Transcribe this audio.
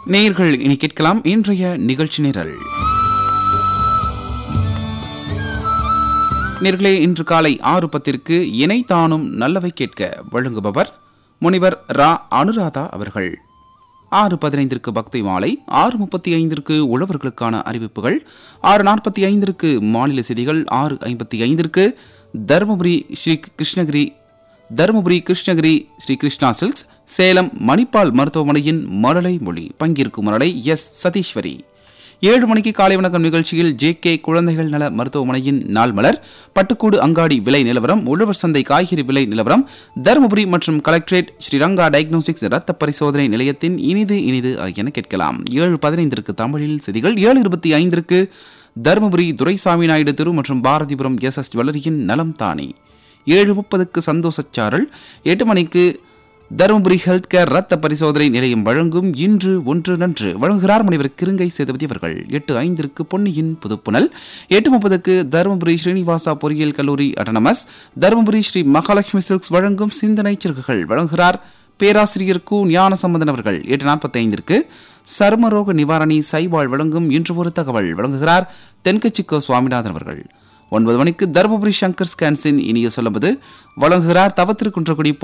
நேயர்கள் இனி கேட்கலாம் இன்றைய நிகழ்ச்சி நிரல் நேர்களே இன்று காலை ஆறு பத்திற்கு இணை தானும் நல்லவை கேட்க வழங்குபவர் முனிவர் ரா அனுராதா அவர்கள் ஆறு பதினைந்திற்கு பக்தி மாலை ஆறு முப்பத்தி ஐந்திற்கு உழவர்களுக்கான அறிவிப்புகள் ஆறு நாற்பத்தி ஐந்திற்கு மாநில செய்திகள் ஆறு ஐம்பத்தி ஐந்திற்கு தருமபுரி ஸ்ரீ கிருஷ்ணகிரி தருமபுரி கிருஷ்ணகிரி ஸ்ரீ கிருஷ்ணா சில்க்ஸ் சேலம் மணிப்பால் மருத்துவமனையின் மழலை மொழி பங்கேற்கும் மழலை எஸ் சதீஸ்வரி ஏழு மணிக்கு காலை வணக்கம் நிகழ்ச்சியில் ஜே கே குழந்தைகள் நல மருத்துவமனையின் நாள் மலர் பட்டுக்கூடு அங்காடி விலை நிலவரம் உழவர் சந்தை காய்கறி விலை நிலவரம் தருமபுரி மற்றும் கலெக்டரேட் ஸ்ரீரங்கா டயக்னோஸ்டிக்ஸ் ரத்த பரிசோதனை நிலையத்தின் இனிது இனிது ஆகியன கேட்கலாம் ஏழு பதினைந்திற்கு தமிழில் செய்திகள் ஏழு இருபத்தி ஐந்திற்கு தருமபுரி துரைசாமி நாயுடு தெரு மற்றும் பாரதிபுரம் எஸ் எஸ் ஜுவல்லரியின் நலம் தானே ஏழு முப்பதுக்கு சந்தோஷச்சாரல் எட்டு மணிக்கு தருமபுரி ஹெல்த் கேர் ரத்த பரிசோதனை நிலையம் வழங்கும் இன்று ஒன்று நன்று வழங்குகிறார் முனைவர் கிருங்கை சேதுபதி அவர்கள் எட்டு ஐந்திற்கு பொன்னியின் புதுப்புனல் எட்டு முப்பதுக்கு தருமபுரி ஸ்ரீனிவாசா பொறியியல் கல்லூரி அட்டனமஸ் தருமபுரி ஸ்ரீ மகாலட்சுமி சில்க்ஸ் வழங்கும் சிந்தனை சிறுகுகள் வழங்குகிறார் பேராசிரியர் கு ஞானசம்பந்தன் அவர்கள் எட்டு நாற்பத்தி ஐந்திற்கு சர்மரோக நிவாரணி சைவாள் வழங்கும் இன்று ஒரு தகவல் வழங்குகிறார் தென்கட்சிக்கோ சுவாமிநாதன் அவர்கள் ஒன்பது மணிக்கு தருமபுரி சங்கர் ஸ்கான்ஸின் இனிய சொல்லும்போது வழங்குகிறார் தவத்திருக்குன்றக்குடி